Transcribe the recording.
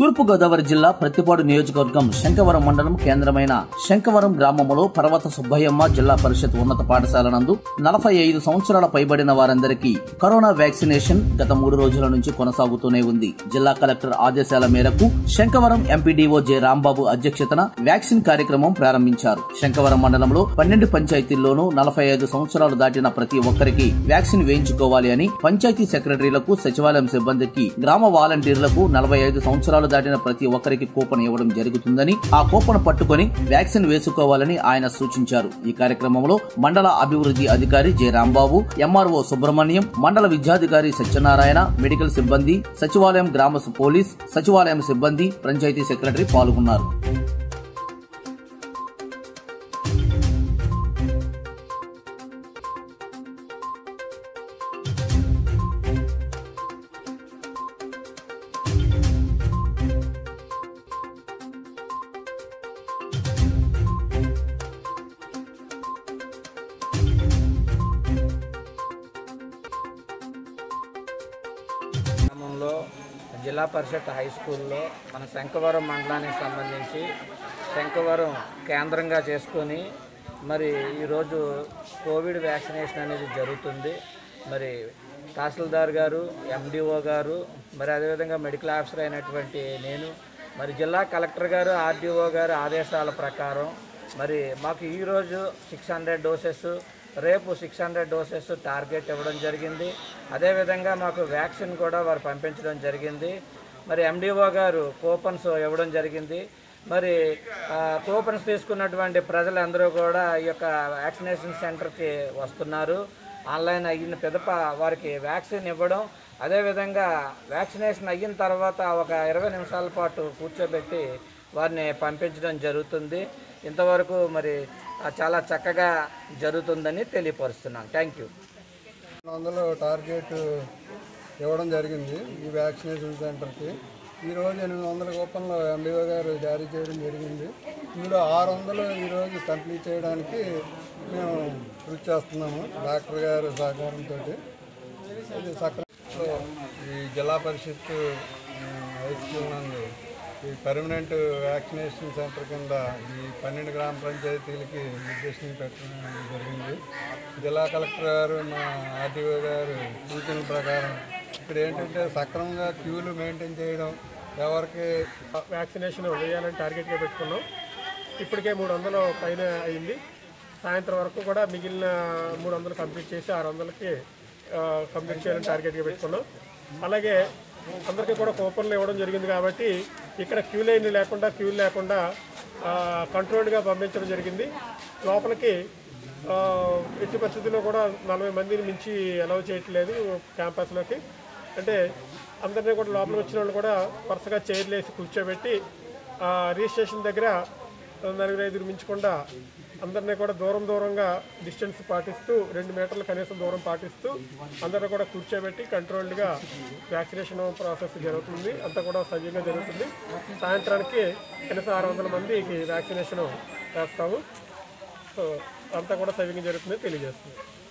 తూర్పుగోదావరి జిల్లా ప్రతిపాడు నియోజకవర్గం శంకవరం మండలం కేంద్రమైన శంకవరం గ్రామంలో పర్వత సుబ్బయ్యమ్మ జిల్లా పరిషత్ ఉన్నత పాఠశాల నందు నలభై ఐదు సంవత్సరాల పైబడిన వారందరికీ కరోనా వ్యాక్సినేషన్ గత మూడు రోజుల నుంచి కొనసాగుతూనే ఉంది జిల్లా కలెక్టర్ ఆదేశాల మేరకు శంకవరం ఎంపీడీఓ జె రాంబాబు అధ్యక్షతన వ్యాక్సిన్ కార్యక్రమం ప్రారంభించారు శంకవరం మండలంలో పన్నెండు పంచాయతీల్లోనూ నలభై ఐదు సంవత్సరాలు దాటిన ప్రతి ఒక్కరికి వ్యాక్సిన్ వేయించుకోవాలి అని పంచాయతీ సెక్రటరీలకు సచివాలయం సిబ్బందికి గ్రామ వాలంటీర్లకు నలభై ఐదు సంవత్సరాలు దాటిన ప్రతి ఒక్కరికి కూపన్ ఇవ్వడం జరుగుతుందని ఆ కూపన్ పట్టుకొని వ్యాక్సిన్ వేసుకోవాలని ఆయన సూచించారు ఈ కార్యక్రమంలో మండల అభివృద్ధి అధికారి జె రాంబాబు ఎంఆర్ఓ సుబ్రహ్మణ్యం మండల విద్యాధికారి సత్యనారాయణ మెడికల్ సిబ్బంది సచివాలయం గ్రామ పోలీస్ సచివాలయం సిబ్బంది పంచాయతీ సెక్రటరీ పాల్గొన్నారు గ్రామంలో జిల్లా పరిషత్ హై స్కూల్లో మన శంఖవరం మండలానికి సంబంధించి శంఖవరం కేంద్రంగా చేసుకొని మరి ఈరోజు కోవిడ్ వ్యాక్సినేషన్ అనేది జరుగుతుంది మరి తహసీల్దార్ గారు ఎండిఓ గారు మరి అదేవిధంగా మెడికల్ ఆఫీసర్ అయినటువంటి నేను మరి జిల్లా కలెక్టర్ గారు ఆర్డీఓ గారు ఆదేశాల ప్రకారం మరి మాకు ఈరోజు సిక్స్ హండ్రెడ్ డోసెస్ రేపు సిక్స్ హండ్రెడ్ డోసెస్ టార్గెట్ ఇవ్వడం జరిగింది అదేవిధంగా మాకు వ్యాక్సిన్ కూడా వారు పంపించడం జరిగింది మరి ఎండిఓ గారు కూపన్స్ ఇవ్వడం జరిగింది మరి ఆ, కూపన్స్ తీసుకున్నటువంటి ప్రజలందరూ కూడా ఈ యొక్క వ్యాక్సినేషన్ సెంటర్కి వస్తున్నారు ఆన్లైన్ అయిన పిదప వారికి వ్యాక్సిన్ ఇవ్వడం అదేవిధంగా వ్యాక్సినేషన్ అయిన తర్వాత ఒక ఇరవై నిమిషాల పాటు కూర్చోబెట్టి వారిని పంపించడం జరుగుతుంది ఇంతవరకు మరి ఆ, చాలా చక్కగా జరుగుతుందని తెలియపరుస్తున్నాను థ్యాంక్ యూ వందలు టార్గెట్ ఇవ్వడం జరిగింది ఈ వ్యాక్సినేషన్ సెంటర్కి ఈరోజు ఎనిమిది వందల కూపన్లు ఎండిఓ గారు జారీ చేయడం జరిగింది ఇందులో ఆరు వందలు ఈరోజు కంప్లీట్ చేయడానికి మేము కృషి చేస్తున్నాము డాక్టర్ గారు సహకారంతో ఇది సక్రమంలో ఈ జిల్లా పరిషత్ ఉమ్, హై స్కూల్ నందు ఈ పర్మనెంట్ వ్యాక్సినేషన్ సెంటర్ కింద ఈ పన్నెండు గ్రామ పంచాయతీలకి నిర్దేశం పెట్టడం జరిగింది జిల్లా కలెక్టర్ గారు మా ఆర్టీఓ గారు సూచనల ప్రకారం ఇక్కడ ఏంటంటే సక్రమంగా క్యూలు మెయింటైన్ చేయడం ఎవరికి వ్యాక్సినేషన్ వేయాలని టార్గెట్గా పెట్టుకున్నాం ఇప్పటికే మూడు వందలు పైన అయింది సాయంత్రం వరకు కూడా మిగిలిన మూడు వందలు కంప్లీట్ చేసి ఆరు వందలకి ఆ, కంప్లీట్ చేయాలని టార్గెట్గా పెట్టుకున్నాం అలాగే అందరికీ కూడా కూపన్లు ఇవ్వడం జరిగింది కాబట్టి ఇక్కడ క్యూ లైన్ లేకుండా క్యూ లేకుండా కంట్రోల్డ్గా పంపించడం జరిగింది లోపలికి ఆ, ఎట్టి పరిస్థితుల్లో కూడా నలభై మందిని మించి అలౌ చేయట్లేదు క్యాంపస్లోకి అంటే అందరినీ కూడా లోపలికి వచ్చిన వాళ్ళు కూడా వరుసగా చైర్లు వేసి కూర్చోబెట్టి ఆ, రిజిస్ట్రేషన్ దగ్గర నలుగురు ఐదుగురు మించకుండా అందరినీ కూడా దూరం దూరంగా డిస్టెన్స్ పాటిస్తూ రెండు మీటర్ల కనీసం దూరం పాటిస్తూ అందరినీ కూడా కూర్చోబెట్టి కంట్రోల్డ్గా వ్యాక్సినేషన్ ప్రాసెస్ జరుగుతుంది అంతా కూడా సవ్యంగా జరుగుతుంది సాయంత్రానికి కనీసం ఆరు వందల మందికి వ్యాక్సినేషన్ వేస్తాము సో అంతా కూడా సవ్యంగా జరుగుతుందని తెలియజేస్తుంది